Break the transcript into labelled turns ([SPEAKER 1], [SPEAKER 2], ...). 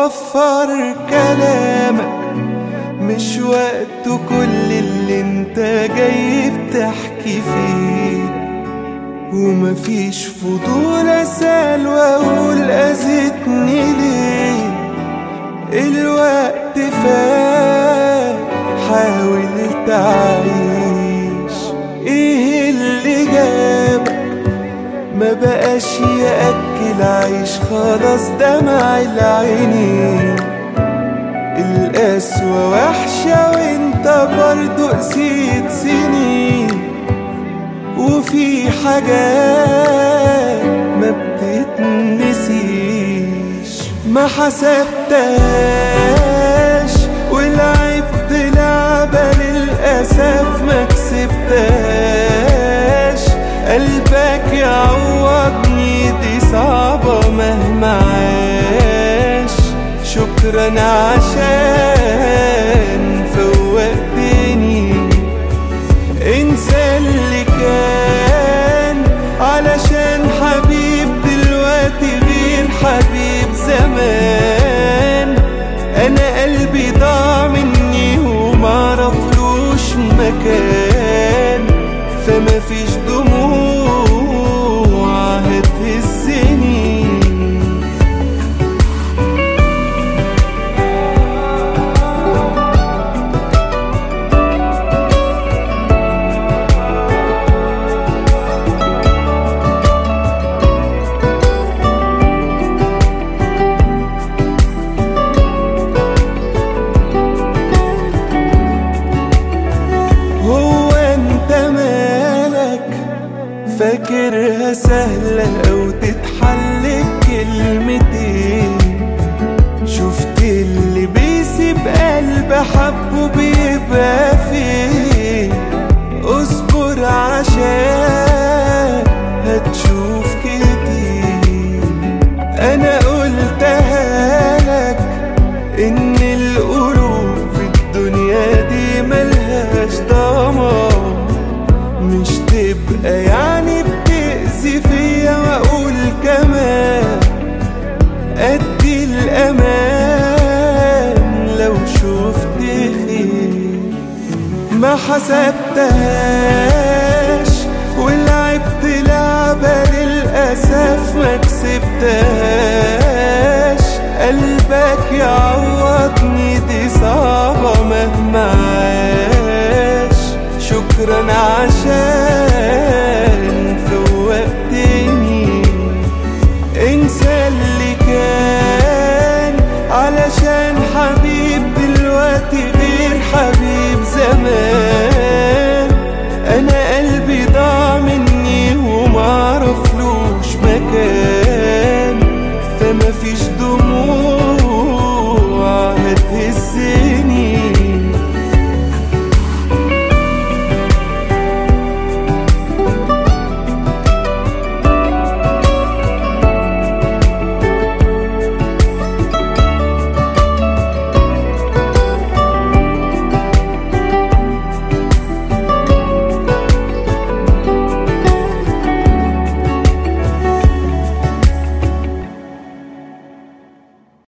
[SPEAKER 1] وفر كلامك مش وقته كل اللي انت جاي بتحكي فيه ومفيش فضول اسال واقول اذيتني ليه الوقت فات حاول تعيش ايه اللي جابك ما بقاش يأكل عيش خلاص دمع العينين القسوة وحشة وانت برضو قسيت سنين وفي حاجات ما بتتنسيش ما حسبتهاش ولعبت لعبة للأسف ما كسبتهاش قلبك يعوضني دي صعبة مهما عاش شكرا عشان فوقتني انسى اللي كان علشان حبيب دلوقتي غير حبيب زمان انا قلبي ضاع مني ومعرفلوش مكان فما فيش دموع هتهزني هو انت مالك فاكرها سهلة او تتحل كلمتين شفت اللي بيسيب قلب حبه بيبقى فين اصبر عشان هتشوف كتير انا قلتها لك ان القلوب في الدنيا دي ملهاش ضمان مش تبقى يعني بتأذي فيا واقول كمان ادي الامان لو شفت خير ما حسبتهاش ولعبت لعبة للأسف ما كسبتهاش قلبك يعوضني دي صعبة مهما عاش شكرا عشان